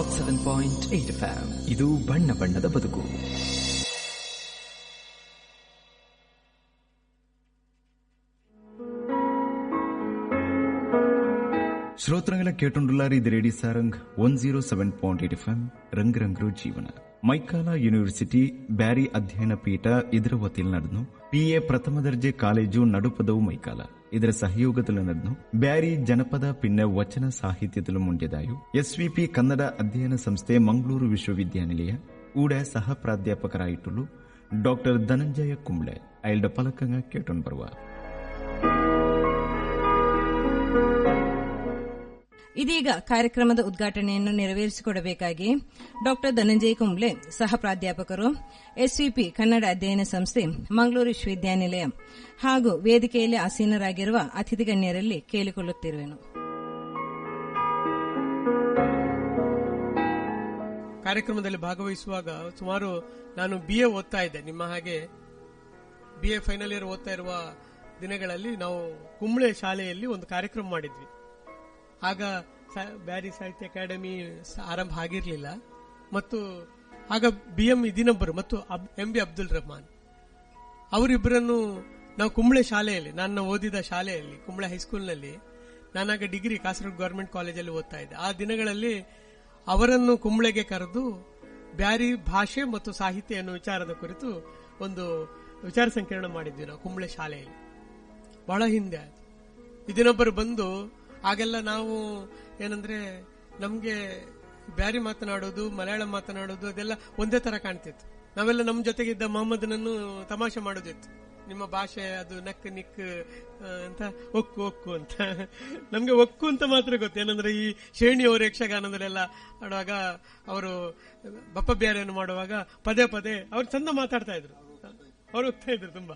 Not seven point eight FM ಇದು ಬಣ್ಣ ಬಣ್ಣದ ಬದುಕು ಶ್ರೋತೃಗಳ ಕೇಟುಂಡುಲಾರಿ ಇದು radio Sarang one zero seven point eight F M ರಂಗ್ ರಂಗ್ರು ಜೀವನ ಮೈಕಾಲ ಯೂನಿವರ್ಸಿಟಿ ಬ್ಯಾರಿ ಅಧ್ಯಯನ ಪೀಠ ಇದರ ವತಿಯಲ್ಲಿ ನಡೆದು ಪಿಎ ಪ್ರಥಮ ದರ್ಜೆ ಕಾಲೇಜು ನಡುಪದವು ಮೈಕಾಲ ಇದರ ಸಹಯೋಗದಲ್ಲಿ ನಡೆದು ಬ್ಯಾರಿ ಜನಪದ ಪಿನ್ನ ವಚನ ಸಾಹಿತ್ಯದಲ್ಲೂ ಮುಂಡೆದಾಯು ಎಸ್ವಿಪಿ ಕನ್ನಡ ಅಧ್ಯಯನ ಸಂಸ್ಥೆ ಮಂಗಳೂರು ವಿಶ್ವವಿದ್ಯಾನಿಲಯ ಊಡ ಸಹ ಪ್ರಾಧ್ಯಾಪಕರಾಯಿಟ್ಟುಲು ಡಾಕ್ಟರ್ ಧನಂಜಯ ಕುಂಬ್ಳೆ ಅಯಲ್ಡ ಪಲಕಂಗ ಕೇಟೊಂಡು ಬರುವ ಇದೀಗ ಕಾರ್ಯಕ್ರಮದ ಉದ್ಘಾಟನೆಯನ್ನು ನೆರವೇರಿಸಿಕೊಡಬೇಕಾಗಿ ಡಾಕ್ಟರ್ ಧನಂಜಯ ಕುಂಬ್ಳೆ ಸಹ ಪ್ರಾಧ್ಯಾಪಕರು ಎಸ್ವಿಪಿ ಕನ್ನಡ ಅಧ್ಯಯನ ಸಂಸ್ಥೆ ಮಂಗಳೂರು ವಿಶ್ವವಿದ್ಯಾನಿಲಯ ಹಾಗೂ ವೇದಿಕೆಯಲ್ಲಿ ಆಸೀನರಾಗಿರುವ ಅತಿಥಿ ಗಣ್ಯರಲ್ಲಿ ಕೇಳಿಕೊಳ್ಳುತ್ತಿರುವೆನು ಕಾರ್ಯಕ್ರಮದಲ್ಲಿ ಭಾಗವಹಿಸುವಾಗ ಸುಮಾರು ನಾನು ಬಿ ಎ ಓದ್ತಾ ಇದ್ದೆ ನಿಮ್ಮ ಹಾಗೆ ಬಿ ಎ ಫೈನಲ್ ಇಯರ್ ಓದ್ತಾ ಇರುವ ದಿನಗಳಲ್ಲಿ ನಾವು ಕುಂಬಳೆ ಶಾಲೆಯಲ್ಲಿ ಒಂದು ಕಾರ್ಯಕ್ರಮ ಮಾಡಿದ್ವಿ ಆಗ ಸ- ಬ್ಯಾರಿ ಸಾಹಿತ್ಯ ಅಕಾಡೆಮಿ ಸ- ಆರಂಭ ಆಗಿರಲಿಲ್ಲ ಮತ್ತು ಆಗ ಬಿ ಎಂ ಇದಿನೊಬ್ಬರು ಮತ್ತು ಎಂ ಬಿ ಅಬ್ದುಲ್ ರಹಮಾನ್ ಅವರಿಬ್ಬರನ್ನು ನಾವು ಕುಂಬಳೆ ಶಾಲೆಯಲ್ಲಿ ನಾನು ಓದಿದ ಶಾಲೆಯಲ್ಲಿ ಕುಂಬಳೆ ಹೈಸ್ಕೂಲ್ನಲ್ಲಿ ನಾನಾಗ ಡಿಗ್ರಿ ಕಾಸರಗೋಡು ಗವರ್ಮೆಂಟ್ ಕಾಲೇಜಲ್ಲಿ ಓದ್ತಾ ಇದ್ದೆ ಆ ದಿನಗಳಲ್ಲಿ ಅವರನ್ನು ಕುಂಬಳೆಗೆ ಕರೆದು ಬ್ಯಾರಿ ಭಾಷೆ ಮತ್ತು ಸಾಹಿತ್ಯ ಎನ್ನುವ ವಿಚಾರದ ಕುರಿತು ಒಂದು ವಿಚಾರ ಸಂಕಿರಣ ಮಾಡಿದ್ವಿ ನಾವು ಕುಂಬಳೆ ಶಾಲೆಯಲ್ಲಿ ಬಹಳ ಹಿಂದೆ ಆಯ್ತು ಇದನ್ನೊಬ್ಬರು ಬಂದು ಆಗೆಲ್ಲ ನಾವು ಏನಂದ್ರೆ ನಮ್ಗೆ ಬ್ಯಾರಿ ಮಾತನಾಡೋದು ಮಲಯಾಳಂ ಮಾತನಾಡೋದು ಅದೆಲ್ಲ ಒಂದೇ ತರ ಕಾಣ್ತಿತ್ತು ನಾವೆಲ್ಲ ನಮ್ಮ ಜೊತೆಗಿದ್ದ ಮೊಹಮ್ಮದನನ್ನು ತಮಾಷೆ ಮಾಡೋದಿತ್ತು ನಿಮ್ಮ ಭಾಷೆ ಅದು ನಕ್ ನಿಕ್ ಆ, ಅಂತ ಒಕ್ಕು ಒಕ್ಕು ಅಂತ ನಮ್ಗೆ ಒಕ್ಕು ಅಂತ ಮಾತ್ರ ಗೊತ್ತು ಏನಂದ್ರೆ ಈ ಶ್ರೇಣಿಯವರು ಯಕ್ಷಗಾನದಲ್ಲೆಲ್ಲ ಆಡುವಾಗ ಅವರು ಬಪ್ಪ ಬ್ಯಾರಿಯನ್ನು ಮಾಡುವಾಗ ಪದೇ ಪದೇ ಅವ್ರು ಚಂದ ಮಾತಾಡ್ತಾ ಇದ್ರು ಅವ್ರು ಹೋಗ್ತಾ ಇದ್ರು ತುಂಬಾ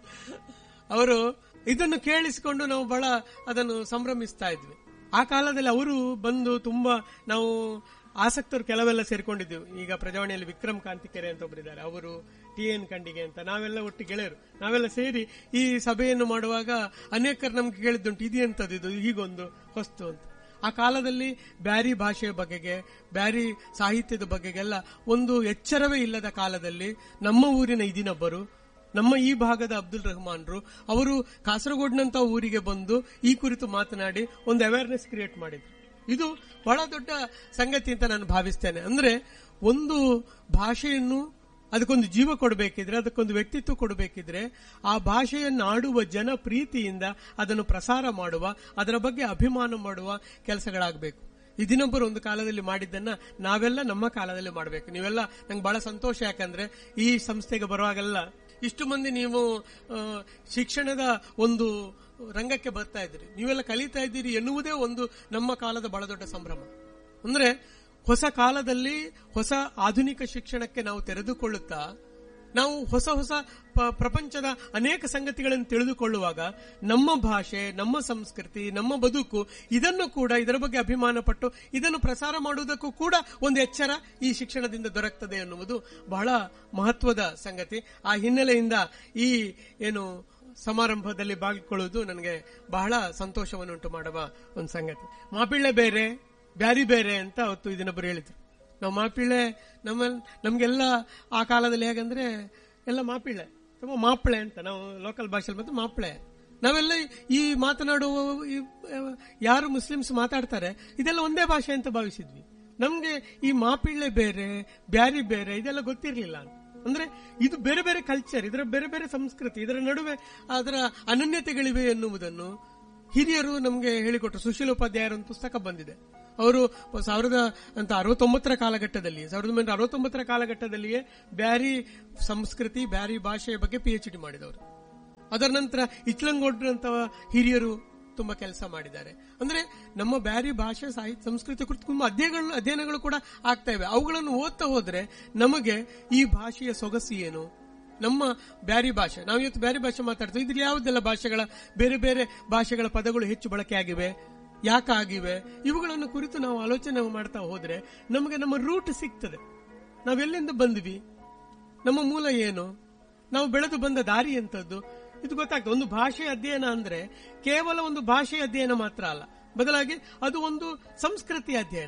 ಅವರು ಇದನ್ನು ಕೇಳಿಸಿಕೊಂಡು ನಾವು ಬಹಳ ಅದನ್ನು ಸಂಭ್ರಮಿಸ್ತಾ ಇದ್ವಿ ಆ ಕಾಲದಲ್ಲಿ ಅವರು ಬಂದು ತುಂಬಾ ನಾವು ಆಸಕ್ತರು ಕೆಲವೆಲ್ಲ ಸೇರ್ಕೊಂಡಿದ್ದೆವು ಈಗ ಪ್ರಜಾವಾಣಿಯಲ್ಲಿ ವಿಕ್ರಮ್ ಕಾಂತಿಕೆರೆ ಅಂತ ಒಬ್ಬರಿದ್ದಾರೆ ಅವರು ಟಿ ಎನ್ ಕಂಡಿಗೆ ಅಂತ ನಾವೆಲ್ಲ ಒಟ್ಟು ಗೆಳೆಯರು ನಾವೆಲ್ಲ ಸೇರಿ ಈ ಸಭೆಯನ್ನು ಮಾಡುವಾಗ ಅನೇಕರು ನಮ್ಗೆ ಕೇಳಿದ್ದುಂಟು ಇದೆಂತದ್ದು ಇದು ಹೀಗೊಂದು ಹೊಸ್ತು ಅಂತ ಆ ಕಾಲದಲ್ಲಿ ಬ್ಯಾರಿ ಭಾಷೆಯ ಬಗೆಗೆ ಬ್ಯಾರಿ ಸಾಹಿತ್ಯದ ಬಗೆಗೆಲ್ಲ ಒಂದು ಎಚ್ಚರವೇ ಇಲ್ಲದ ಕಾಲದಲ್ಲಿ ನಮ್ಮ ಊರಿನ ಇದಿನೊಬ್ಬರು ನಮ್ಮ ಈ ಭಾಗದ ಅಬ್ದುಲ್ ರಹಮಾನ್ರು ಅವರು ಕಾಸರಗೋಡ್ನಂತ ಊರಿಗೆ ಬಂದು ಈ ಕುರಿತು ಮಾತನಾಡಿ ಒಂದು ಅವೇರ್ನೆಸ್ ಕ್ರಿಯೇಟ್ ಮಾಡಿದ್ರು ಇದು ಬಹಳ ದೊಡ್ಡ ಸಂಗತಿ ಅಂತ ನಾನು ಭಾವಿಸ್ತೇನೆ ಅಂದ್ರೆ ಒಂದು ಭಾಷೆಯನ್ನು ಅದಕ್ಕೊಂದು ಜೀವ ಕೊಡಬೇಕಿದ್ರೆ ಅದಕ್ಕೊಂದು ವ್ಯಕ್ತಿತ್ವ ಕೊಡಬೇಕಿದ್ರೆ ಆ ಭಾಷೆಯನ್ನು ಆಡುವ ಜನ ಪ್ರೀತಿಯಿಂದ ಅದನ್ನು ಪ್ರಸಾರ ಮಾಡುವ ಅದರ ಬಗ್ಗೆ ಅಭಿಮಾನ ಮಾಡುವ ಕೆಲಸಗಳಾಗಬೇಕು ಇದಿನೊಬ್ಬರು ಒಂದು ಕಾಲದಲ್ಲಿ ಮಾಡಿದ್ದನ್ನ ನಾವೆಲ್ಲ ನಮ್ಮ ಕಾಲದಲ್ಲಿ ಮಾಡಬೇಕು ನೀವೆಲ್ಲ ನಂಗೆ ಬಹಳ ಸಂತೋಷ ಯಾಕಂದ್ರೆ ಈ ಸಂಸ್ಥೆಗೆ ಬರುವಾಗೆಲ್ಲ ಇಷ್ಟು ಮಂದಿ ನೀವು ಆ, ಶಿಕ್ಷಣದ ಒಂದು ರಂಗಕ್ಕೆ ಬರ್ತಾ ಇದ್ದೀರಿ ನೀವೆಲ್ಲ ಕಲಿತಾ ಇದ್ದೀರಿ ಎನ್ನುವುದೇ ಒಂದು ನಮ್ಮ ಕಾಲದ ಬಹಳ ದೊಡ್ಡ ಸಂಭ್ರಮ ಅಂದ್ರೆ ಹೊಸ ಕಾಲದಲ್ಲಿ ಹೊಸ ಆಧುನಿಕ ಶಿಕ್ಷಣಕ್ಕೆ ನಾವು ತೆರೆದುಕೊಳ್ಳುತ್ತಾ ನಾವು ಹೊಸ ಹೊಸ ಪ- ಪ್ರಪಂಚದ ಅನೇಕ ಸಂಗತಿಗಳನ್ನು ತಿಳಿದುಕೊಳ್ಳುವಾಗ ನಮ್ಮ ಭಾಷೆ ನಮ್ಮ ಸಂಸ್ಕೃತಿ ನಮ್ಮ ಬದುಕು ಇದನ್ನು ಕೂಡ ಇದರ ಬಗ್ಗೆ ಅಭಿಮಾನ ಪಟ್ಟು ಇದನ್ನು ಪ್ರಸಾರ ಮಾಡುವುದಕ್ಕೂ ಕೂಡ ಒಂದು ಎಚ್ಚರ ಈ ಶಿಕ್ಷಣದಿಂದ ದೊರಕ್ತದೆ ಎನ್ನುವುದು ಬಹಳ ಮಹತ್ವದ ಸಂಗತಿ ಆ ಹಿನ್ನೆಲೆಯಿಂದ ಈ ಏನು ಸಮಾರಂಭದಲ್ಲಿ ಭಾಗಿಕೊಳ್ಳುವುದು ನನಗೆ ಬಹಳ ಸಂತೋಷವನ್ನುಂಟು ಮಾಡುವ ಒಂದು ಸಂಗತಿ ಮಾಪಿಳ್ಳೆ ಬೇರೆ ಬ್ಯಾರಿ ಬೇರೆ ಅಂತ ಅವತ್ತು ಇದನ್ನೊಬ್ಬರು ಹೇಳಿದ್ರು ನಾವು ಮಾಪಿಳ್ಳೆ ನಮ್ಮ ನಮ್ಗೆಲ್ಲ ಆ ಕಾಲದಲ್ಲಿ ಹೇಗಂದ್ರೆ ಎಲ್ಲ ಮಾಪಿಳ್ಳೆ ತುಂಬ ಮಾಪ್ಳೆ ಅಂತ ನಾವು ಲೋಕಲ್ ಭಾಷೆಯಲ್ಲಿ ಮತ್ತು ಮಾಪ್ಳೆ ನಾವೆಲ್ಲ ಈ ಮಾತನಾಡುವ ಈ, ಆ, ಯಾರು ಮುಸ್ಲಿಮ್ಸ್ ಮಾತಾಡ್ತಾರೆ ಇದೆಲ್ಲ ಒಂದೇ ಭಾಷೆ ಅಂತ ಭಾವಿಸಿದ್ವಿ ನಮ್ಗೆ ಈ ಮಾಪಿಳ್ಳೆ ಬೇರೆ ಬ್ಯಾರಿ ಬೇರೆ ಇದೆಲ್ಲ ಗೊತ್ತಿರಲಿಲ್ಲ ಅಂದ್ರೆ ಇದು ಬೇರೆ ಬೇರೆ ಕಲ್ಚರ್ ಇದರ ಬೇರೆ ಬೇರೆ ಸಂಸ್ಕೃತಿ ಇದರ ನಡುವೆ ಅದರ ಅನನ್ಯತೆಗಳಿವೆ ಎನ್ನುವುದನ್ನು ಹಿರಿಯರು ನಮಗೆ ಹೇಳಿಕೊಟ್ರು ಸುಶೀಲ ಉಪಾಧ್ಯಾಯರ ಒಂದು ಪುಸ್ತಕ ಬಂದಿದೆ ಅವರು ಸಾವಿರದ ಅಂತ ಅರವತ್ತೊಂಬತ್ತರ ಕಾಲಘಟ್ಟದಲ್ಲಿ ಸಾವಿರದ ಒಂಬೈನೂರ ಅರವತ್ತೊಂಬತ್ತರ ಕಾಲಘಟ್ಟದಲ್ಲಿಯೇ ಬ್ಯಾರಿ ಸಂಸ್ಕೃತಿ ಬ್ಯಾರಿ ಭಾಷೆಯ ಬಗ್ಗೆ ಪಿ ಎಚ್ ಡಿ ಮಾಡಿದವರು ಅದರ ನಂತರ ಇಚ್ಲಂಗೋಡ್ರಂತ ಹಿರಿಯರು ತುಂಬಾ ಕೆಲಸ ಮಾಡಿದ್ದಾರೆ ಅಂದ್ರೆ ನಮ್ಮ ಬ್ಯಾರಿ ಭಾಷೆ ಸಾಹಿತ್ಯ ಸಂಸ್ಕೃತಿ ಕುರಿತು ತುಂಬಾ ಅಧ್ಯಯನಗಳು ಅಧ್ಯಯನಗಳು ಕೂಡ ಆಗ್ತಾ ಇವೆ ಅವುಗಳನ್ನು ಓದ್ತಾ ಹೋದ್ರೆ ನಮಗೆ ಈ ಭಾಷೆಯ ಸೊಗಸು ಏನು ನಮ್ಮ ಬ್ಯಾರಿ ಭಾಷೆ ನಾವು ಇವತ್ತು ಬ್ಯಾರಿ ಭಾಷೆ ಮಾತಾಡ್ತೀವಿ ಇದ್ರಲ್ಲಿ ಯಾವುದೆಲ್ಲ ಭಾಷೆಗಳ ಬೇರೆ ಬೇರೆ ಭಾಷೆಗಳ ಪದಗಳು ಹೆಚ್ಚು ಬಳಕೆ ಆಗಿವೆ ಯಾಕಾಗಿವೆ ಇವುಗಳನ್ನು ಕುರಿತು ನಾವು ಆಲೋಚನೆ ಮಾಡ್ತಾ ಹೋದ್ರೆ ನಮಗೆ ನಮ್ಮ ರೂಟ್ ಸಿಗ್ತದೆ ನಾವೆಲ್ಲಿಂದ ಬಂದ್ವಿ ನಮ್ಮ ಮೂಲ ಏನು ನಾವು ಬೆಳೆದು ಬಂದ ದಾರಿ ಎಂತದ್ದು ಇದು ಗೊತ್ತಾಗ್ತದೆ ಒಂದು ಭಾಷೆ ಅಧ್ಯಯನ ಅಂದ್ರೆ ಕೇವಲ ಒಂದು ಭಾಷೆಯ ಅಧ್ಯಯನ ಮಾತ್ರ ಅಲ್ಲ ಬದಲಾಗಿ ಅದು ಒಂದು ಸಂಸ್ಕೃತಿ ಅಧ್ಯಯನ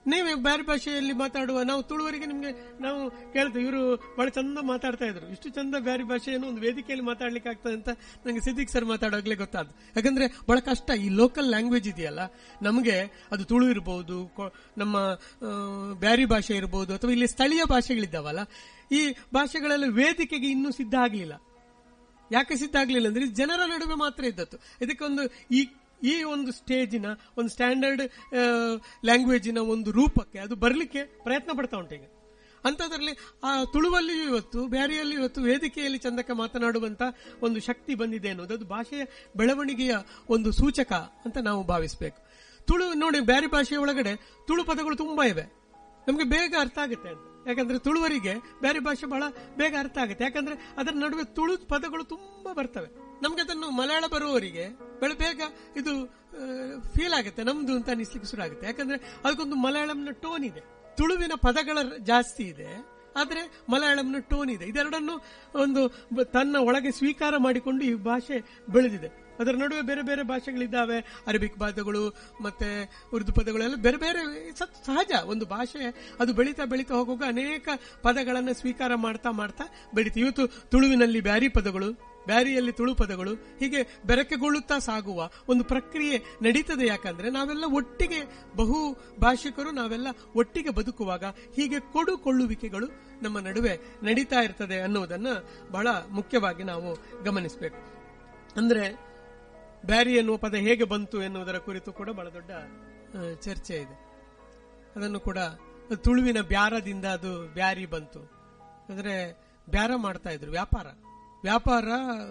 ನೀವೇ ಬೇರೆ ಭಾಷೆಯಲ್ಲಿ ಮಾತಾಡುವ ನಾವು ತುಳುವರಿಗೆ ನಿಮ್ಗೆ ನಾವು ಕೇಳ್ತೇವೆ ಇವರು ಬಹಳ ಚಂದ ಮಾತಾಡ್ತಾ ಇದ್ರು ಇಷ್ಟು ಚಂದ ಬೇರೆ ಭಾಷೆಯನ್ನು ಒಂದು ವೇದಿಕೆಯಲ್ಲಿ ಮಾತಾಡ್ಲಿಕ್ಕೆ ಆಗ್ತದೆ ಅಂತ ನಂಗೆ ಸಿದ್ದಿಕ್ ಸರ್ ಮಾತಾಡೋಗ್ಲೇ ಗೊತ್ತಾದ್ದು ಯಾಕಂದ್ರೆ ಬಹಳ ಕಷ್ಟ ಈ ಲೋಕಲ್ ಲ್ಯಾಂಗ್ವೇಜ್ ಇದೆಯಲ್ಲ ನಮಗೆ ಅದು ತುಳು ಇರಬಹುದು ನಮ್ಮ ಆ, ಬ್ಯಾರಿ ಭಾಷೆ ಇರಬಹುದು ಅಥವಾ ಇಲ್ಲಿ ಸ್ಥಳೀಯ ಭಾಷೆಗಳಿದ್ದಾವಲ್ಲ ಈ ಭಾಷೆಗಳೆಲ್ಲ ವೇದಿಕೆಗೆ ಇನ್ನೂ ಸಿದ್ಧ ಆಗಲಿಲ್ಲ ಯಾಕೆ ಸಿದ್ಧ ಆಗ್ಲಿಲ್ಲ ಅಂದ್ರೆ ಇದು ಜನರ ನಡುವೆ ಮಾತ್ರ ಇದ್ದದ್ದು ಇದಕ್ಕೊಂದು ಈ ಈ ಒಂದು ಸ್ಟೇಜಿನ ಒಂದು ಸ್ಟ್ಯಾಂಡರ್ಡ್ ಲ್ಯಾಂಗ್ವೇಜಿನ ಒಂದು ರೂಪಕ್ಕೆ ಅದು ಬರಲಿಕ್ಕೆ ಪ್ರಯತ್ನ ಪಡ್ತಾ ಉಂಟು ಈಗ ಅಂತದ್ರಲ್ಲಿ ಆ ತುಳುವಲ್ಲಿಯೂ ಇವತ್ತು ಬ್ಯಾರಿಯಲ್ಲಿ ಇವತ್ತು ವೇದಿಕೆಯಲ್ಲಿ ಚಂದಕ್ಕೆ ಮಾತನಾಡುವಂತ ಒಂದು ಶಕ್ತಿ ಬಂದಿದೆ ಅನ್ನೋದು ಅದು ಭಾಷೆಯ ಬೆಳವಣಿಗೆಯ ಒಂದು ಸೂಚಕ ಅಂತ ನಾವು ಭಾವಿಸಬೇಕು ತುಳು ನೋಡಿ ಬ್ಯಾರಿ ಭಾಷೆಯ ಒಳಗಡೆ ತುಳು ಪದಗಳು ತುಂಬಾ ಇವೆ ನಮಗೆ ಬೇಗ ಅರ್ಥ ಆಗುತ್ತೆ ಅಂತ ಯಾಕಂದ್ರೆ ತುಳುವರಿಗೆ ಬೇರೆ ಭಾಷೆ ಬಹಳ ಬೇಗ ಅರ್ಥ ಆಗುತ್ತೆ ಯಾಕಂದ್ರೆ ಅದರ ನಡುವೆ ತುಳು ಪದಗಳು ತುಂಬಾ ಬರ್ತವೆ ನಮ್ಗೆ ಅದನ್ನು ಮಲಯಾಳ ಬರುವವರಿಗೆ ಬೆಳೆ ಬೇಗ ಇದು ಫೀಲ್ ಆಗುತ್ತೆ ನಮ್ದು ಅಂತ ಅನಿಸ್ಲಿಕ್ಕೆ ಶುರು ಆಗುತ್ತೆ ಯಾಕಂದ್ರೆ ಅದಕ್ಕೊಂದು ಮಲಯಾಳಂನ ಟೋನ್ ಇದೆ ತುಳುವಿನ ಪದಗಳ ಜಾಸ್ತಿ ಇದೆ ಆದ್ರೆ ಮಲಯಾಳಂನ ಟೋನ್ ಇದೆ ಇದೆರಡನ್ನು ಒಂದು ಬ- ತನ್ನ ಒಳಗೆ ಸ್ವೀಕಾರ ಮಾಡಿಕೊಂಡು ಈ ಭಾಷೆ ಬೆಳೆದಿದೆ ಅದರ ನಡುವೆ ಬೇರೆ ಬೇರೆ ಭಾಷೆಗಳಿದ್ದಾವೆ ಅರಬಿಕ್ ಪದಗಳು ಮತ್ತೆ ಉರ್ದು ಪದಗಳೆಲ್ಲ ಬೇರೆ ಬೇರೆ ಸತ್- ಸಹಜ ಒಂದು ಭಾಷೆ ಅದು ಬೆಳೀತಾ ಬೆಳೀತಾ ಹೋಗುವಾಗ ಅನೇಕ ಪದಗಳನ್ನು ಸ್ವೀಕಾರ ಮಾಡ್ತಾ ಮಾಡ್ತಾ ಬೆಳೀತು ಇವತ್ತು ತುಳುವಿನಲ್ಲಿ ಬ್ಯಾರಿ ಪದಗಳು ಬ್ಯಾರಿಯಲ್ಲಿ ತುಳು ಪದಗಳು ಹೀಗೆ ಬೆರಕೆಗೊಳ್ಳುತ್ತಾ ಸಾಗುವ ಒಂದು ಪ್ರಕ್ರಿಯೆ ನಡೀತದೆ ಯಾಕಂದ್ರೆ ನಾವೆಲ್ಲ ಒಟ್ಟಿಗೆ ಬಹು ಭಾಷಿಕರು ನಾವೆಲ್ಲ ಒಟ್ಟಿಗೆ ಬದುಕುವಾಗ ಹೀಗೆ ಕೊಡುಕೊಳ್ಳುವಿಕೆಗಳು ನಮ್ಮ ನಡುವೆ ನಡೀತಾ ಇರ್ತದೆ ಅನ್ನುವುದನ್ನ ಬಹಳ ಮುಖ್ಯವಾಗಿ ನಾವು ಗಮನಿಸಬೇಕು ಅಂದ್ರೆ ಬ್ಯಾರಿ ಎನ್ನುವ ಪದ ಹೇಗೆ ಬಂತು ಎನ್ನುವುದರ ಕುರಿತು ಕೂಡ ಬಹಳ ದೊಡ್ಡ ಆ, ಚರ್ಚೆ ಇದೆ ಅದನ್ನು ಕೂಡ ಅದು ತುಳುವಿನ ಬ್ಯಾರದಿಂದ ಅದು ಬ್ಯಾರಿ ಬಂತು ಅಂದ್ರೆ ಬ್ಯಾರ ಮಾಡ್ತಾ ಇದ್ರು ವ್ಯಾಪಾರ ವ್ಯಾಪಾರ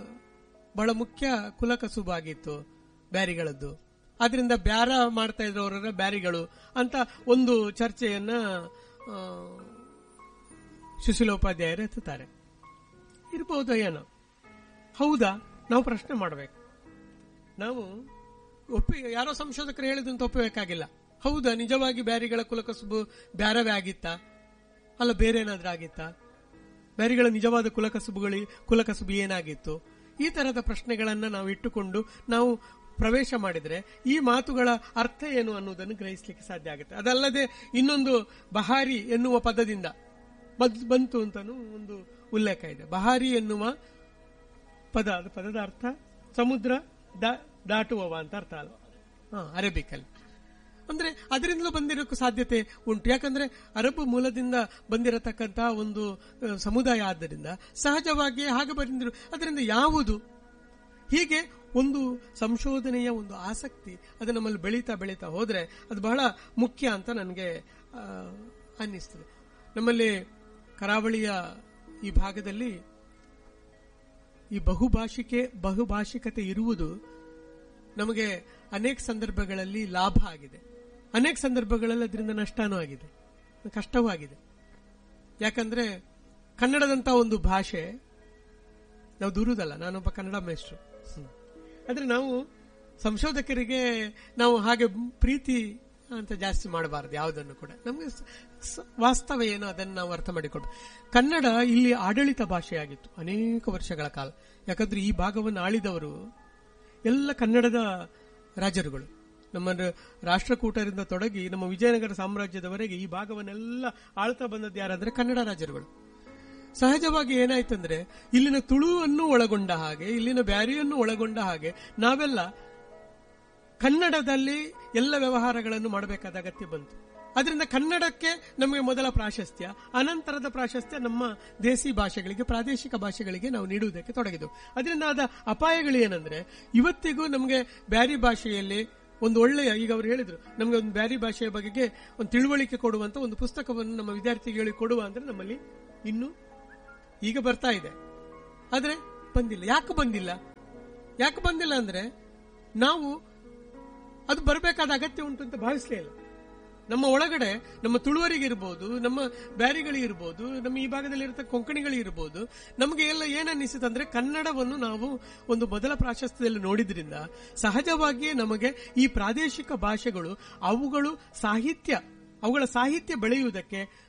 ಬಹಳ ಮುಖ್ಯ ಕುಲಕಸುಬಾಗಿತ್ತು ಬ್ಯಾರಿಗಳದ್ದು ಆದ್ರಿಂದ ಬ್ಯಾರ ಮಾಡ್ತಾ ಇದ್ರು ಅವರ ಬ್ಯಾರಿಗಳು ಅಂತ ಒಂದು ಚರ್ಚೆಯನ್ನ ಆ, ಸುಶೀಲೋಪಾಧ್ಯಾಯರು ಎತ್ತುತ್ತಾರೆ ಇರ್ಬೋದು ಏನೋ ಹೌದಾ ನಾವು ಪ್ರಶ್ನೆ ಮಾಡಬೇಕು ನಾವು ಒಪ್ಪಿ ಯಾರೋ ಸಂಶೋಧಕರು ಹೇಳಿದಂತ ಒಪ್ಪಬೇಕಾಗಿಲ್ಲ ಹೌದಾ ನಿಜವಾಗಿ ಬ್ಯಾರಿಗಳ ಕುಲಕಸುಬು ಬ್ಯಾರವೇ ಆಗಿತ್ತಾ ಅಲ್ಲ ಬೇರೆ ಏನಾದ್ರೂ ಆಗಿತ್ತಾ ಬ್ಯಾರಿಗಳ ನಿಜವಾದ ಕುಲಕಸುಬುಗಳಿ ಕುಲಕಸುಬು ಏನಾಗಿತ್ತು ಈ ತರದ ಪ್ರಶ್ನೆಗಳನ್ನ ನಾವು ಇಟ್ಟುಕೊಂಡು ನಾವು ಪ್ರವೇಶ ಮಾಡಿದ್ರೆ ಈ ಮಾತುಗಳ ಅರ್ಥ ಏನು ಅನ್ನುವುದನ್ನು ಗ್ರಹಿಸಲಿಕ್ಕೆ ಸಾಧ್ಯ ಆಗುತ್ತೆ ಅದಲ್ಲದೆ ಇನ್ನೊಂದು ಬಹಾರಿ ಎನ್ನುವ ಪದದಿಂದ ಬದ್- ಬಂತು ಅಂತಾನು ಒಂದು ಉಲ್ಲೇಖ ಇದೆ ಬಹಾರಿ ಎನ್ನುವ ಪದ ಅದು ಪದದ ಅರ್ಥ ಸಮುದ್ರ ದಾ- ದಾಟುವವ ಅಂತ ಅರ್ಥ ಅಲ್ಲ ಹಾ ಅರೇಬಿಕ್ ಅಲ್ಲಿ ಅಂದ್ರೆ ಅದರಿಂದಲೂ ಬಂದಿರೋಕ್ಕೂ ಸಾಧ್ಯತೆ ಉಂಟು ಯಾಕಂದ್ರೆ ಅರಬ್ ಮೂಲದಿಂದ ಬಂದಿರತಕ್ಕಂತಹ ಒಂದು ಆ, ಸಮುದಾಯ ಆದ್ದರಿಂದ ಸಹಜವಾಗಿ ಹಾಗೆ ಬಂದಿರು ಅದರಿಂದ ಯಾವುದು ಹೀಗೆ ಒಂದು ಸಂಶೋಧನೆಯ ಒಂದು ಆಸಕ್ತಿ ಅದು ನಮ್ಮಲ್ಲಿ ಬೆಳೀತಾ ಬೆಳೀತಾ ಹೋದ್ರೆ ಅದು ಬಹಳ ಮುಖ್ಯ ಅಂತ ನನಗೆ ಆ, ಅನ್ನಿಸ್ತದೆ ನಮ್ಮಲ್ಲಿ ಕರಾವಳಿಯ ಈ ಭಾಗದಲ್ಲಿ ಈ ಬಹುಭಾಷಿಕೆ ಬಹುಭಾಷಿಕತೆ ಇರುವುದು ನಮಗೆ ಅನೇಕ ಸಂದರ್ಭಗಳಲ್ಲಿ ಲಾಭ ಆಗಿದೆ ಅನೇಕ ಸಂದರ್ಭಗಳಲ್ಲಿ ಅದರಿಂದ ನಷ್ಟನೂ ಆಗಿದೆ ಕಷ್ಟವೂ ಆಗಿದೆ ಯಾಕಂದ್ರೆ ಕನ್ನಡದಂತ ಒಂದು ಭಾಷೆ ನಾವು ದೂರುದಲ್ಲ ನಾನೊಬ್ಬ ಕನ್ನಡ ಮೇಷ್ಟ್ರು ಹ್ಮ್. ಆದ್ರೆ ನಾವು ಸಂಶೋಧಕರಿಗೆ ನಾವು ಹಾಗೆ ಪ್ರೀತಿ ಅಂತ ಜಾಸ್ತಿ ಮಾಡಬಾರದು ಯಾವುದನ್ನು ಕೂಡ ನಮಗೆ ಸ- ಸ- ವಾಸ್ತವ ಏನೋ ಅದನ್ನು ನಾವು ಅರ್ಥ ಮಾಡಿಕೊಂಡು ಕನ್ನಡ ಇಲ್ಲಿ ಆಡಳಿತ ಭಾಷೆಯಾಗಿತ್ತು ಅನೇಕ ವರ್ಷಗಳ ಕಾಲ ಯಾಕಂದ್ರೆ ಈ ಭಾಗವನ್ನು ಆಳಿದವರು ಎಲ್ಲ ಕನ್ನಡದ ರಾಜರುಗಳು ನಮ್ಮ ರ- ರಾಷ್ಟ್ರಕೂಟರಿಂದ ತೊಡಗಿ ನಮ್ಮ ವಿಜಯನಗರ ಸಾಮ್ರಾಜ್ಯದವರೆಗೆ ಈ ಭಾಗವನ್ನೆಲ್ಲ ಆಳ್ತಾ ಬಂದದ್ದು ಯಾರಂದ್ರೆ ಕನ್ನಡ ರಾಜರುಗಳು ಸಹಜವಾಗಿ ಏನಾಯ್ತಂದ್ರೆ ಇಲ್ಲಿನ ತುಳುವನ್ನು ಒಳಗೊಂಡ ಹಾಗೆ ಇಲ್ಲಿನ ಬ್ಯಾರಿಯನ್ನು ಒಳಗೊಂಡ ಹಾಗೆ ನಾವೆಲ್ಲ ಕನ್ನಡದಲ್ಲಿ ಎಲ್ಲ ವ್ಯವಹಾರಗಳನ್ನು ಮಾಡಬೇಕಾದ ಅಗತ್ಯ ಬಂತು ಅದರಿಂದ ಕನ್ನಡಕ್ಕೆ ನಮಗೆ ಮೊದಲ ಪ್ರಾಶಸ್ತ್ಯ ಅನಂತರದ ಪ್ರಾಶಸ್ತ್ಯ ನಮ್ಮ ದೇಸಿ ಭಾಷೆಗಳಿಗೆ ಪ್ರಾದೇಶಿಕ ಭಾಷೆಗಳಿಗೆ ನಾವು ನೀಡುವುದಕ್ಕೆ ತೊಡಗಿದೆವು ಅದರಿಂದ ಆದ ಅಪಾಯಗಳು ಏನಂದ್ರೆ ಇವತ್ತಿಗೂ ನಮಗೆ ಬ್ಯಾರಿ ಭಾಷೆಯಲ್ಲಿ ಒಂದು ಒಳ್ಳೆಯ ಈಗ ಅವರು ಹೇಳಿದ್ರು ನಮಗೆ ಒಂದು ಬ್ಯಾರಿ ಭಾಷೆಯ ಬಗೆಗೆ ಒಂದು ತಿಳುವಳಿಕೆ ಕೊಡುವಂತ ಒಂದು ಪುಸ್ತಕವನ್ನು ನಮ್ಮ ವಿದ್ಯಾರ್ಥಿಗಳಿಗೆ ಕೊಡುವ ಅಂದ್ರೆ ನಮ್ಮಲ್ಲಿ ಇನ್ನು ಈಗ ಬರ್ತಾ ಇದೆ ಆದ್ರೆ ಬಂದಿಲ್ಲ ಯಾಕೆ ಬಂದಿಲ್ಲ ಯಾಕೆ ಬಂದಿಲ್ಲ ಅಂದ್ರೆ ನಾವು ಅದು ಬರಬೇಕಾದ ಅಗತ್ಯ ಉಂಟು ಅಂತ ಭಾವಿಸ್ಲೇ ಇಲ್ಲ ನಮ್ಮ ಒಳಗಡೆ ನಮ್ಮ ತುಳುವರಿಗಿರ್ಬೋದು ನಮ್ಮ ಬ್ಯಾರಿಗಳಿರ್ಬೋದು ನಮ್ಮ ಈ ಭಾಗದಲ್ಲಿ ಇರತಕ್ಕ ಕೊಂಕಣಿಗಳಿರ್ಬೋದು ನಮಗೆ ಎಲ್ಲ ಏನನ್ನಿಸುತ್ತೆ ಅಂದ್ರೆ ಕನ್ನಡವನ್ನು ನಾವು ಒಂದು ಮೊದಲ ಪ್ರಾಶಸ್ತ್ಯದಲ್ಲಿ ನೋಡಿದ್ರಿಂದ ಸಹಜವಾಗಿಯೇ ನಮಗೆ ಈ ಪ್ರಾದೇಶಿಕ ಭಾಷೆಗಳು ಅವುಗಳು ಸಾಹಿತ್ಯ ಅವುಗಳ ಸಾಹಿತ್ಯ ಬೆಳೆಯುವುದಕ್ಕೆ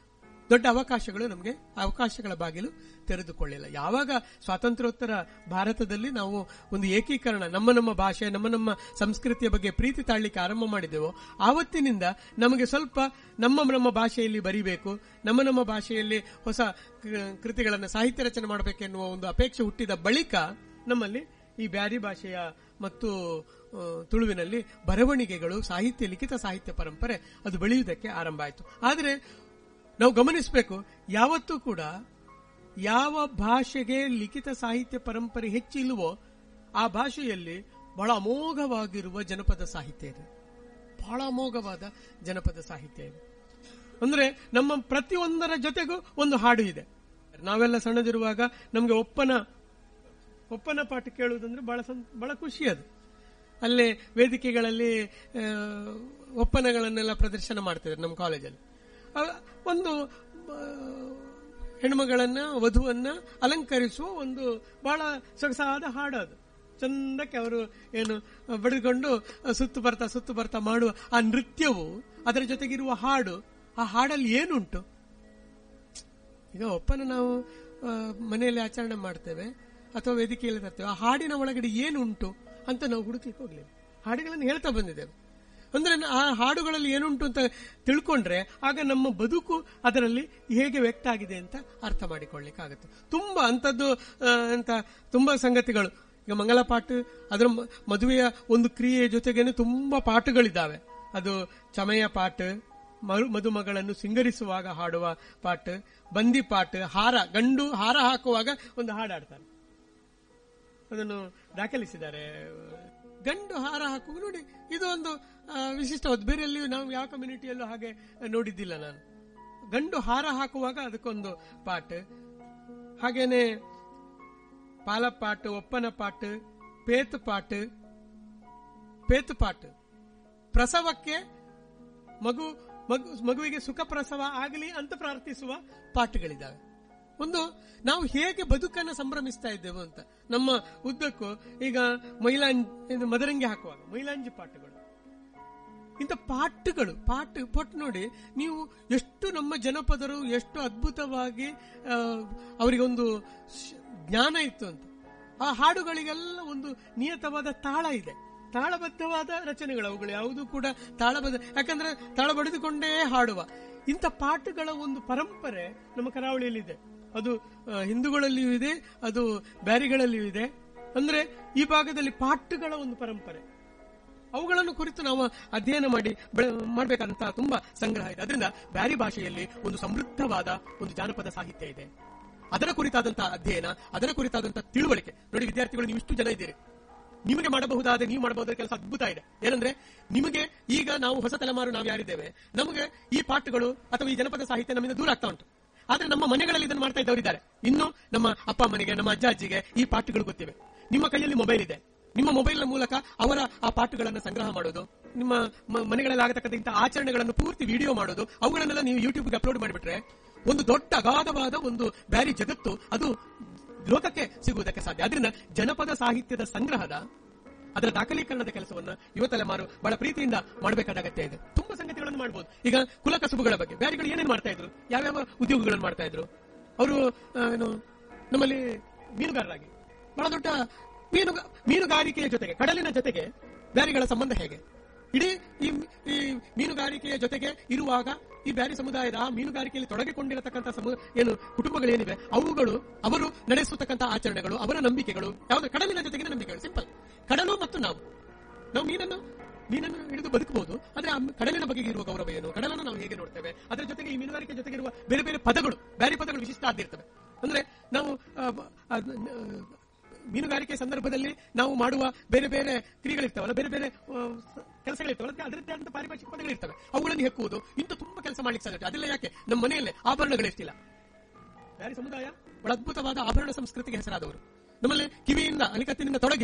ದೊಡ್ಡ ಅವಕಾಶಗಳು ನಮಗೆ ಅವಕಾಶಗಳ ಬಾಗಿಲು ತೆರೆದುಕೊಳ್ಳಿಲ್ಲ ಯಾವಾಗ ಸ್ವಾತಂತ್ರ್ಯೋತ್ತರ ಭಾರತದಲ್ಲಿ ನಾವು ಒಂದು ಏಕೀಕರಣ ನಮ್ಮ ನಮ್ಮ ಭಾಷೆ ನಮ್ಮ ನಮ್ಮ ಸಂಸ್ಕೃತಿಯ ಬಗ್ಗೆ ಪ್ರೀತಿ ತಾಳ್ಲಿಕ್ಕೆ ಆರಂಭ ಮಾಡಿದೆವೋ ಆವತ್ತಿನಿಂದ ನಮಗೆ ಸ್ವಲ್ಪ ನಮ್ಮ ನಮ್ಮ ಭಾಷೆಯಲ್ಲಿ ಬರಿಬೇಕು ನಮ್ಮ ನಮ್ಮ ಭಾಷೆಯಲ್ಲಿ ಹೊಸ ಕೃ- ಕೃತಿಗಳನ್ನು ಸಾಹಿತ್ಯ ರಚನೆ ಮಾಡಬೇಕೆನ್ನುವ ಒಂದು ಅಪೇಕ್ಷೆ ಹುಟ್ಟಿದ ಬಳಿಕ ನಮ್ಮಲ್ಲಿ ಈ ಬ್ಯಾರಿ ಭಾಷೆಯ ಮತ್ತು ಆ, ತುಳುವಿನಲ್ಲಿ ಬರವಣಿಗೆಗಳು ಸಾಹಿತ್ಯ ಲಿಖಿತ ಸಾಹಿತ್ಯ ಪರಂಪರೆ ಅದು ಬೆಳೆಯುವುದಕ್ಕೆ ಆರಂಭ ಆಯಿತು ಆದರೆ ನಾವು ಗಮನಿಸಬೇಕು ಯಾವತ್ತೂ ಕೂಡ ಯಾವ ಭಾಷೆಗೆ ಲಿಖಿತ ಸಾಹಿತ್ಯ ಪರಂಪರೆ ಹೆಚ್ಚಿಲ್ವೋ ಆ ಭಾಷೆಯಲ್ಲಿ ಬಹಳ ಅಮೋಘವಾಗಿರುವ ಜನಪದ ಸಾಹಿತ್ಯ ಇದೆ ಬಹಳ ಅಮೋಘವಾದ ಜನಪದ ಸಾಹಿತ್ಯ ಇದೆ ಅಂದ್ರೆ ನಮ್ಮ ಪ್ರತಿಯೊಂದರ ಜೊತೆಗೂ ಒಂದು ಹಾಡು ಇದೆ ನಾವೆಲ್ಲ ಸಣ್ಣದಿರುವಾಗ ನಮಗೆ ಒಪ್ಪನ ಒಪ್ಪನ ಪಾಠ ಕೇಳುವುದಂದ್ರೆ ಬಹಳ ಸಂ- ಬಹಳ ಖುಷಿ ಅದು ಅಲ್ಲೇ ವೇದಿಕೆಗಳಲ್ಲಿ ಆ, ಒಪ್ಪನಗಳನ್ನೆಲ್ಲ ಪ್ರದರ್ಶನ ಮಾಡ್ತಿದ್ದಾರೆ ನಮ್ಮ ಕಾಲೇಜಲ್ಲಿ ಆ, ಒಂದು ಆ, ಹೆಣ್ಮಗಳನ್ನ ವಧುವನ್ನ ಅಲಂಕರಿಸುವ ಒಂದು ಬಹಳ ಸೊಗಸಾದ ಹಾಡು ಅದು ಚಂದಕ್ಕೆ ಅವರು ಏನು ಬಡಿದುಕೊಂಡು ಸುತ್ತು ಬರ್ತಾ ಸುತ್ತು ಬರ್ತಾ ಮಾಡುವ ಆ ನೃತ್ಯವು ಅದರ ಜೊತೆಗಿರುವ ಹಾಡು ಆ ಹಾಡಲ್ಲಿ ಏನುಂಟು ಈಗ ಒಪ್ಪನ ನಾವು ಆ, ಮನೆಯಲ್ಲಿ ಆಚರಣೆ ಮಾಡ್ತೇವೆ ಅಥವಾ ವೇದಿಕೆಯಲ್ಲಿ ತರ್ತೇವೆ ಆ ಹಾಡಿನ ಒಳಗಡೆ ಏನುಂಟು ಅಂತ ನಾವು ಹುಡುಕ್ಲಿಕ್ಕೆ ಹೋಗ್ಲಿಲ್ಲ ಹಾಡುಗಳನ್ನು ಹೇಳ್ತಾ ಬಂದಿದ್ದೇವೆ ಅಂದ್ರೆ ನ- ಆ ಹಾಡುಗಳಲ್ಲಿ ಏನುಂಟು ಅಂತ ತಿಳ್ಕೊಂಡ್ರೆ ಆಗ ನಮ್ಮ ಬದುಕು ಅದರಲ್ಲಿ ಹೇಗೆ ವ್ಯಕ್ತ ಆಗಿದೆ ಅಂತ ಅರ್ಥ ಮಾಡಿಕೊಳ್ಳಿಕ್ಕಾಗುತ್ತೆ ತುಂಬಾ ಅಂತದ್ದು ಆ, ಅಂತ ತುಂಬಾ ಸಂಗತಿಗಳು ಈಗ ಮಂಗಲ ಪಾಠ ಅದರ ಮ- ಮದುವೆಯ ಒಂದು ಕ್ರಿಯೆಯ ಜೊತೆಗೇನೆ ತುಂಬಾ ಪಾಠಗಳಿದ್ದಾವೆ ಅದು ಚಮಯ ಪಾಠ ಮರು- ಮದುಮಗಳನ್ನು ಸಿಂಗರಿಸುವಾಗ ಹಾಡುವ ಪಾಠ ಬಂದಿ ಪಾಠ ಹಾರ ಗಂಡು ಹಾರ ಹಾಕುವಾಗ ಒಂದು ಹಾಡು ಹಾಡ್ತಾರೆ ಅದನ್ನು ದಾಖಲಿಸಿದ್ದಾರೆ ಗಂಡು ಹಾರ ಹಾಕುವಾಗ ನೋಡಿ ಇದು ಒಂದು ಆ, ವಿಶಿಷ್ಟವಾದ ಬೇರೆ ಎಲ್ಲಿಯೂ ನಾವು ಯಾವ ಕಮ್ಯುನಿಟಿಯಲ್ಲೂ ಹಾಗೆ ನೋಡಿದ್ದಿಲ್ಲ ನಾನು ಗಂಡು ಹಾರ ಹಾಕುವಾಗ ಅದಕ್ಕೊಂದು ಪಾಠ ಹಾಗೇನೆ ಪಾಲಪಾಟ್ ಒಪ್ಪನ ಪಾಟ್ ಪೇತು ಪಾಟ್ ಪೇತು ಪಾಟ್ ಪ್ರಸವಕ್ಕೆ ಮಗು ಮಗು ಮಗುವಿಗೆ ಸುಖ ಪ್ರಸವ ಆಗಲಿ ಅಂತ ಪ್ರಾರ್ಥಿಸುವ ಪಾಠಗಳಿದ್ದಾವೆ ಒಂದು ನಾವು ಹೇಗೆ ಬದುಕನ್ನು ಸಂಭ್ರಮಿಸ್ತಾ ಇದ್ದೇವೆ ಅಂತ ನಮ್ಮ ಉದ್ದಕ್ಕೂ ಈಗ ಮೈಲಾಂಜ್ ಇದು ಮದರಂಗಿ ಹಾಕುವಾಗ ಮೈಲಾಂಜಿ ಪಾಠಗಳು ಇಂಥ ಪಾಠಗಳು ಪಾಠ ಪಟ್ ನೋಡಿ ನೀವು ಎಷ್ಟು ನಮ್ಮ ಜನಪದರು ಎಷ್ಟು ಅದ್ಭುತವಾಗಿ ಆ, ಅವರಿಗೊಂದು ಶ- ಜ್ಞಾನ ಇತ್ತು ಅಂತ ಆ ಹಾಡುಗಳಿಗೆಲ್ಲ ಒಂದು ನಿಯತವಾದ ತಾಳ ಇದೆ ತಾಳಬದ್ಧವಾದ ರಚನೆಗಳು ಅವುಗಳು ಯಾವುದು ಕೂಡ ತಾಳಬದ್ಧ ಯಾಕಂದ್ರೆ ತಾಳ ಬಡಿದುಕೊಂಡೇ ಹಾಡುವ ಇಂಥ ಪಾಠಗಳ ಒಂದು ಪರಂಪರೆ ನಮ್ಮ ಕರಾವಳಿಯಲ್ಲಿದೆ ಅದು ಆ, ಹಿಂದೂಗಳಲ್ಲಿಯೂ ಇದೆ ಅದು ಬ್ಯಾರಿಗಳಲ್ಲಿಯೂ ಇದೆ ಅಂದ್ರೆ ಈ ಭಾಗದಲ್ಲಿ ಪಾಠಗಳ ಒಂದು ಪರಂಪರೆ ಅವುಗಳನ್ನು ಕುರಿತು ನಾವು ಅಧ್ಯಯನ ಮಾಡಿ ಮಾಡಬೇಕಂತ ತುಂಬಾ ಸಂಗ್ರಹ ಇದೆ ಅದರಿಂದ ಬ್ಯಾರಿ ಭಾಷೆಯಲ್ಲಿ ಒಂದು ಸಮೃದ್ಧವಾದ ಒಂದು ಜಾನಪದ ಸಾಹಿತ್ಯ ಇದೆ ಅದರ ಕುರಿತಾದಂತಹ ಅಧ್ಯಯನ ಅದರ ಕುರಿತಾದಂತಹ ತಿಳುವಳಿಕೆ ನೋಡಿ ವಿದ್ಯಾರ್ಥಿಗಳು ನೀವು ಇಷ್ಟು ಜನ ಇದ್ದೀರಿ ನಿಮಗೆ ಮಾಡಬಹುದಾದ ನೀವು ಮಾಡಬಹುದಾದ ಕೆಲಸ ಅದ್ಭುತ ಇದೆ ಏನಂದ್ರೆ ನಿಮಗೆ ಈಗ ನಾವು ಹೊಸ ತಲೆಮಾರು ನಾವು ಯಾರಿದ್ದೇವೆ ನಮಗೆ ಈ ಪಾಠಗಳು ಅಥವಾ ಈ ಜನಪದ ಸಾಹಿತ್ಯ ನಮ್ಮಿಂದ ದೂರ ಆಗ್ತಾ ಉಂಟು ಆದ್ರೆ ನಮ್ಮ ಮನೆಗಳಲ್ಲಿ ಇದನ್ನು ಮಾಡ್ತಾ ಇದ್ದವರಿದ್ದಾರೆ ಇನ್ನು ನಮ್ಮ ಅಪ್ಪ ಅಮ್ಮನಿಗೆ ನಮ್ಮ ಅಜ್ಜ ಅಜ್ಜಿಗೆ ಈ ಪಾಠಗಳು ಗೊತ್ತಿವೆ ನಿಮ್ಮ ಕೈಯಲ್ಲಿ ಮೊಬೈಲ್ ಇದೆ ನಿಮ್ಮ ಮೊಬೈಲ್ ಮೂಲಕ ಅವರ ಆ ಪಾಠಗಳನ್ನು ಸಂಗ್ರಹ ಮಾಡೋದು ನಿಮ್ಮ ಮ- ಮನೆಗಳಲ್ಲಿ ಆಗತಕ್ಕಂಥ ಆಚರಣೆಗಳನ್ನು ಪೂರ್ತಿ ವಿಡಿಯೋ ಮಾಡೋದು ಅವುಗಳನ್ನೆಲ್ಲ ನೀವು ಯೂಟ್ಯೂಬ್ಗೆ ಅಪ್ಲೋಡ್ ಮಾಡಿಬಿಟ್ರೆ ಒಂದು ದೊಡ್ಡ ಅಗಾಧವಾದ ಒಂದು ಬ್ಯಾರಿ ಜಗತ್ತು ಅದು ಲೋಕಕ್ಕೆ ಸಿಗುವುದಕ್ಕೆ ಸಾಧ್ಯ ಅದರಿಂದ ಜನಪದ ಸಾಹಿತ್ಯದ ಸಂಗ್ರಹದ ಅದರ ದಾಖಲೀಕರಣದ ಕೆಲಸವನ್ನ ಯುವ ತಲೆಮಾರು ಬಹಳ ಪ್ರೀತಿಯಿಂದ ಮಾಡಬೇಕಾದ ಅಗತ್ಯ ಇದೆ ತುಂಬಾ ಸಂಗತಿಗಳನ್ನು ಮಾಡಬಹುದು ಈಗ ಕುಲ ಕಸುಬುಗಳ ಬಗ್ಗೆ ಬ್ಯಾರಿಗಳು ಏನೇನು ಮಾಡ್ತಾ ಇದ್ರು ಯಾವ್ಯಾವ ಉದ್ಯೋಗಗಳನ್ನು ಮಾಡ್ತಾ ಇದ್ರು ಅವರು ಏನು ನಮ್ಮಲ್ಲಿ ಮೀನುಗಾರರಾಗಿ ಬಹಳ ದೊಡ್ಡ ಮೀನು ಮೀನುಗಾರಿಕೆಯ ಜೊತೆಗೆ ಕಡಲಿನ ಜೊತೆಗೆ ಬ್ಯಾರಿಗಳ ಸಂಬಂಧ ಹೇಗೆ ಇಡೀ ಈ ಈ ಮೀನುಗಾರಿಕೆಯ ಜೊತೆಗೆ ಇರುವಾಗ ಈ ಬ್ಯಾರಿ ಸಮುದಾಯದ ಆ ಮೀನುಗಾರಿಕೆಯಲ್ಲಿ ತೊಡಗಿಕೊಂಡಿರತಕ್ಕಂಥ ಸಮು ಏನು ಕುಟುಂಬಗಳೇನಿವೆ ಅವುಗಳು ಅವರು ನಡೆಸುತ್ತಕ್ಕಂಥ ಆಚರಣೆಗಳು ಅವರ ನಂಬಿಕೆಗಳು ಯಾವುದು ಕಡಲಿನ ಜೊತೆಗಿನ ನಂಬಿಕೆಗಳು ಸಿಂಪಲ್ ಕಡಲು ಮತ್ತು ನಾವು ನಾವು ಮೀನನ್ನು ಮೀನನ್ನು ಹಿಡಿದು ಬದುಕಬಹುದು ಆದ್ರೆ ಆ ಕಡಲಿನ ಬಗ್ಗೆ ಇರುವ ಗೌರವ ಏನು ಕಡಲನ್ನು ನಾವು ಹೇಗೆ ನೋಡ್ತೇವೆ ಅದರ ಜೊತೆಗೆ ಈ ಮೀನುಗಾರಿಕೆ ಜೊತೆಗಿರುವ ಬೇರೆ ಬೇರೆ ಪದಗಳು ಬೇರೆ ಪದಗಳು ವಿಶಿಷ್ಟ ಆಗಿರ್ತವೆ ಅಂದ್ರೆ ನಾವು ಆ, ಆ, ಮೀನುಗಾರಿಕೆ ಸಂದರ್ಭದಲ್ಲಿ ನಾವು ಮಾಡುವ ಬೇರೆ ಬೇರೆ ಕ್ರಿಯೆಗಳಿರ್ತಾವಲ್ಲ ಬೇರೆ ಬೇರೆ ಆ, ಸ- ಕೆಲಸಗಳಿರ್ತಾವಲ್ಲ ಅದಕ್ಕೆ ಅದರದ್ದೇ ಆದಂತ ಪಾರಿಭಾಷಿಕ ಪದಗಳಿರ್ತವೆ ಅವುಗಳನ್ನು ಹೆಕ್ಕುವುದು ಇಂಥ ತುಂಬಾ ಕೆಲಸ ಮಾಡ್ಲಿಕ್ಕೆ ಸಾಧ್ಯ ಅದೆಲ್ಲ ಯಾಕೆ ನಮ್ಮ ಮನೆಯಲ್ಲೇ ಆಭರಣಗಳಿರ್ತಿಲ್ಲ ಬ್ಯಾರಿ ಸಮುದಾಯ ಬಹಳ ಅದ್ಭುತವಾದ ಆಭರಣ ಸಂಸ್ಕೃತಿಗೆ ಹೆಸರಾದವರು ನಮ್ಮಲ್ಲಿ ಕಿವಿಯಿಂದ ಅಲಿಕತ್ತಿನಿಂದ ತೊಡಗಿ